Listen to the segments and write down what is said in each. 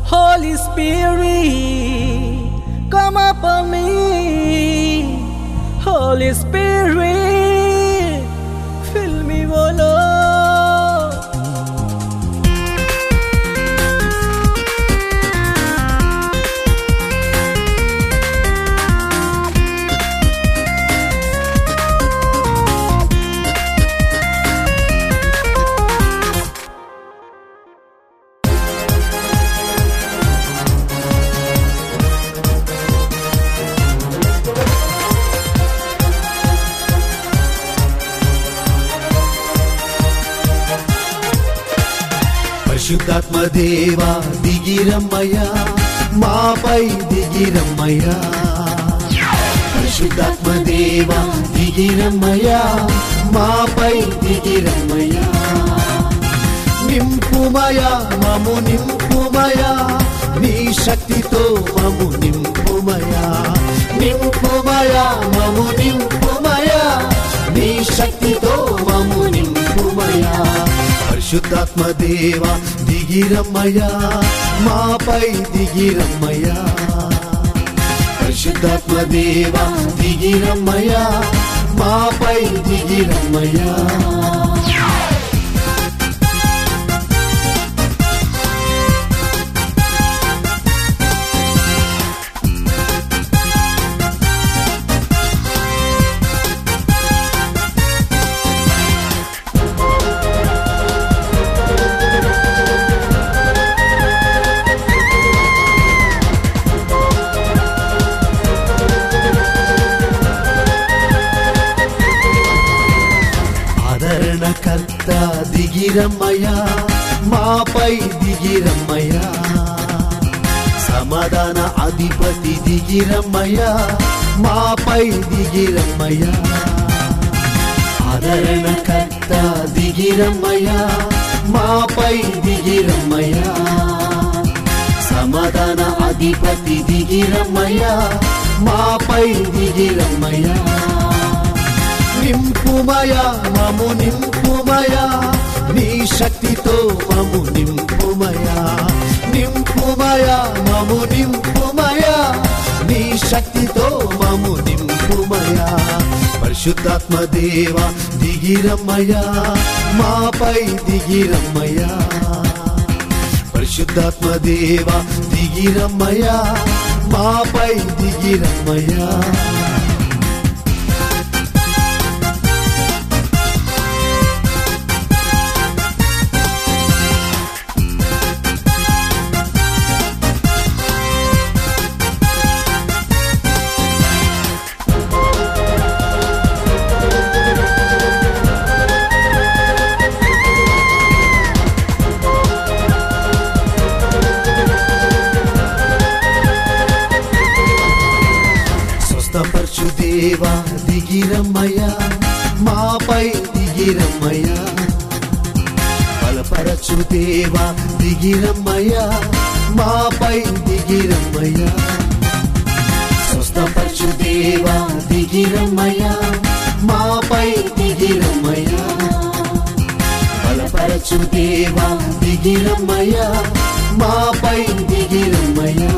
Holy Spirit, come upon me. Holy Spirit, fill me, oh Lord. పరిశుద్ధాత్మ దేవా దిగిరమ్మయ్యా మాపై దిగిరమ్మయ్యా పరిశుద్ధాత్మ దేవా దిగిరమ్మయ్యా మాపై దిగిరమ్మయ్యా నింపుమయా మము నింపుమయా నీ శక్తితో మము నింపుమయా నింపుమయా మము నింపుమయా నీ శక్తితో మము నింపుమయా పరిశుద్ధాత్మ దేవా దిగిరమ్మయ్యా మాపై దిగిరమ్మయ్యా పరిశుద్ధాత్మ దేవా దిగిరమ్మయ్యా మాపై దిగిరమ్మయ్యా ఆదరణకర్త దిగిరమ్మయ్యా మాపై దిగిరమ్మయ్యా సమాధాన అధిపతి దిగిరమ్మయ్యా మాపై దిగిరమ్మయ్యా ఆదరణకర్త దిగిరమ్మయ్యా మాపై దిగిరమ్మయ్యా సమాధాన అధిపతి దిగిరమ్మయ్యా మాపై దిగిరమ్మయ్యా నింపుమయా మము నింపుమయా నీ శక్తితో మము నింపుమయా నింపుమయా మము నింపుమయా నీ శక్తితో మము నింపుమయా పరిశుద్ధాత్మ దేవా దిగిరమ్మయ్యా మాపై దిగిరమ్మయ్యా పరిశుద్ధాత్మ దేవా దిగిరమ్మయ్యా మాపై దిగిరమ్మయ్యా స్వస్థపరచు దేవా దిగిరమ్మయ్యా మాపై దిగిరమ్మయ్యా బలపరచు దేవా దిగిరమ్మయ్యా మాపై దిగిరమ్మయ్యా స్వస్థపరచు దేవా దిగిరమ్మయ్యా మాపై దిగిరమ్మయ్యా బలపరచు దేవా దిగిరమ్మయ్యా మాపై దిగిరమ్మయ్యా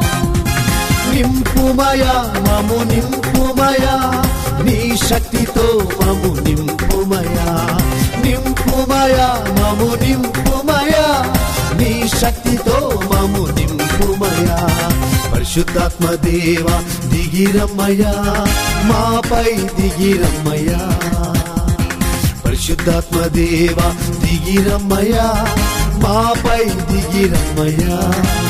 నింపుమయా మము నింపుమయా నీ శక్తితో మము నింపుమయా నింపుమయా మము నింపుమయా నీ శక్తితో మము నింపుమయా పరిశుద్ధాత్మ దేవా దిగిరమ్మయ్యా మాపై దిగిరమ్మయ్యా పరిశుద్ధాత్మ దేవా దిగిరమ్మయ్యా మాపై దిగిరమ్మయ్యా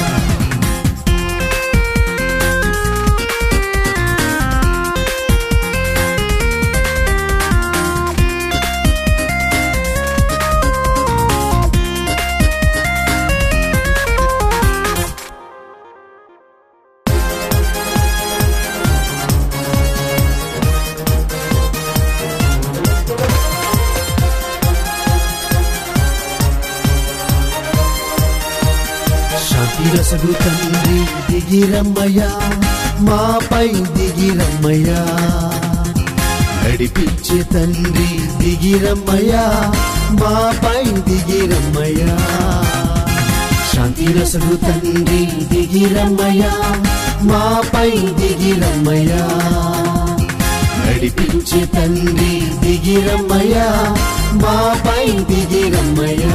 శాంతి రసగు తండ్రి దిగిరమ్మయ్యా మాపై దిగిరమ్మయ్యా నడిపించే తండ్రి దిగిరమ్మయ్యా మాపై దిగిరమ్మయ్యా శాంతి శాంతిరసడు తండ్రి దిగిరమ్మయ్యా మాపై దిగిరమ్మయ్యా నడిపించే తండ్రి దిగిరమ్మయ్యా మాపై దిగిరమ్మయ్యా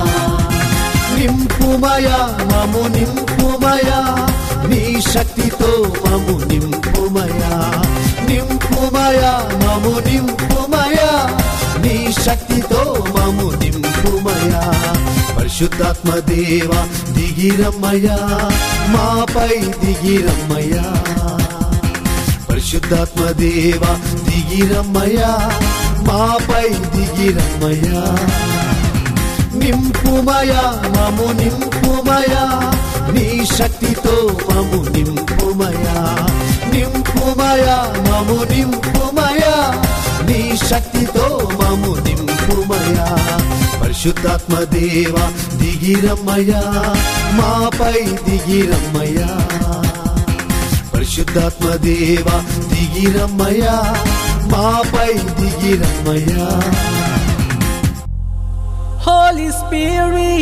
నింపుమయా మము నింపుమయా నీ శక్తితో మము నింపుమయా నింపుమయా మము నింపుమయా నీ శక్తితో మము నింపుమయా పరిశుద్ధాత్మ దేవ దిగిరమ్మయ్యా మాపై దిగిరమ్మయ్యా పరిశుద్ధాత్మ దేవ దిగిరమ్మయ్యా మాపై దిగిరమ్మయ్యా నింపుమయా మము నింపుమయా నీ శక్తితో మము నింపుమయా నింపుమయా మము నింపుమయా నీ శక్తితో మము నింపుమయా పరిశుద్ధాత్మ దేవ దిగిరమ్మయ్యా మాపై దిగిరమ్మయ్యా పరిశుద్ధాత్మ దేవ దిగిరమ్మయ్యా మాపై దిగిరమ్మయ్యా Holy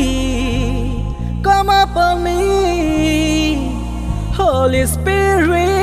Spirit, come upon me. Holy Spirit,